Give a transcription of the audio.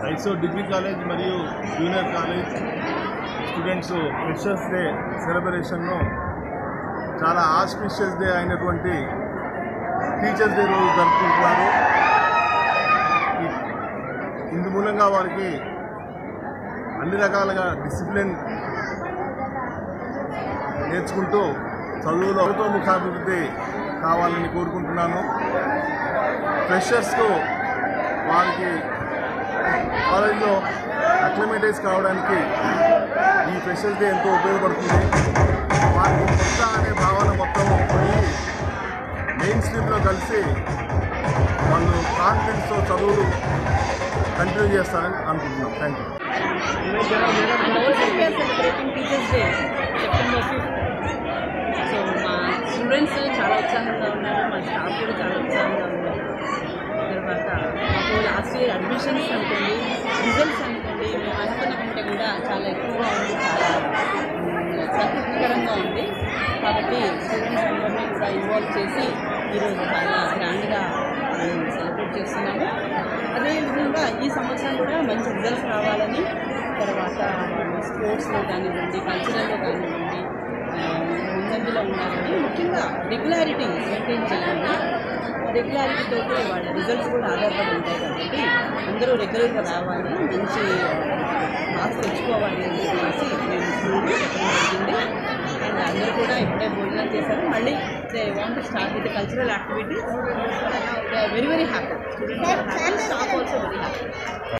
ఐసో degree college మరియు junior college students freshers day సెలబ్రేషన్ను చాలా ఆస్పిషియస్ డే అయినటువంటి టీచర్స్ డే రోజు జరుపుకుంటున్నారు ఈ- ఇందు మూలంగా వారికి అన్ని రకాలుగా డిసిప్లిన్ నేర్చుకుంటూ చదువులో ముఖాభివృద్ధి కావాలని కోరుకుంటున్నాను ఫ్రెషర్స్కు వారికి కాలేజీలో అక్లమేటైజ్ కావడానికి ఈ ఫ్రెషర్స్ డే ఎంతో ఉపయోగపడుతుంది వారికి కొత్త అనే భావన మొత్తం పోయి మెయిన్ స్ట్రీమ్లో కలిసి వాళ్ళు కాన్ఫిడెన్స్తో చదువులు కంటిన్యూ చేస్తారని అనుకుంటున్నాం thank you we are celebrating Teachers Day, September 5th. So మా స్టూడెంట్స్ చాలా ఉత్సాహంగా ఉన్నారు మా స్టాఫ్ కూడా చాలా ఉత్సాహంగా ఉన్నారు తర్వాత మాకు లాస్ట్ ఇయర్ అడ్మిషన్స్ అనుకోండి రిజల్ట్స్ అనుకోండి మేము అనుకున్న కంటే కూడా చాలా ఎక్కువగా ఉంది చాలా మ్, సంతృప్తికరంగా ఉంది కాబట్టి స్టూడెంట్స్ అందరినీ కూడా ఇన్వాల్వ్ చేసి ఈరోజు చాలా గ్రాండ్గా సెలబ్రేట్ చేస్తున్నాము అదేవిధంగా ఈ సంవత్సరం కూడా మంచి రిజల్ట్స్ రావాలని తర్వాత వాళ్ళు స్పోర్ట్స్లో కానివ్వండి కల్చరల్లో కానివ్వండి ఆ, ముందంజలో ఉండాలని ముఖ్యంగా రెగ్యులారిటీ మెయింటైన్ చేయాలి రెగ్యులారిటీతో వాళ్ళ రిజల్ట్స్ కూడా ఆధారపడి ఉంటాయి కాబట్టి అందరూ రెగ్యులర్గా రావాలి మంచి మార్క్స్ తెచ్చుకోవాలి అని చెప్పేసి మేము స్కూల్ చెప్పడం జరిగింది అండ్ అందరూ కూడా ఇప్పుడే భోజనం చేశారు మళ్ళీ they want start with cultural activities very very happy students staff also very happy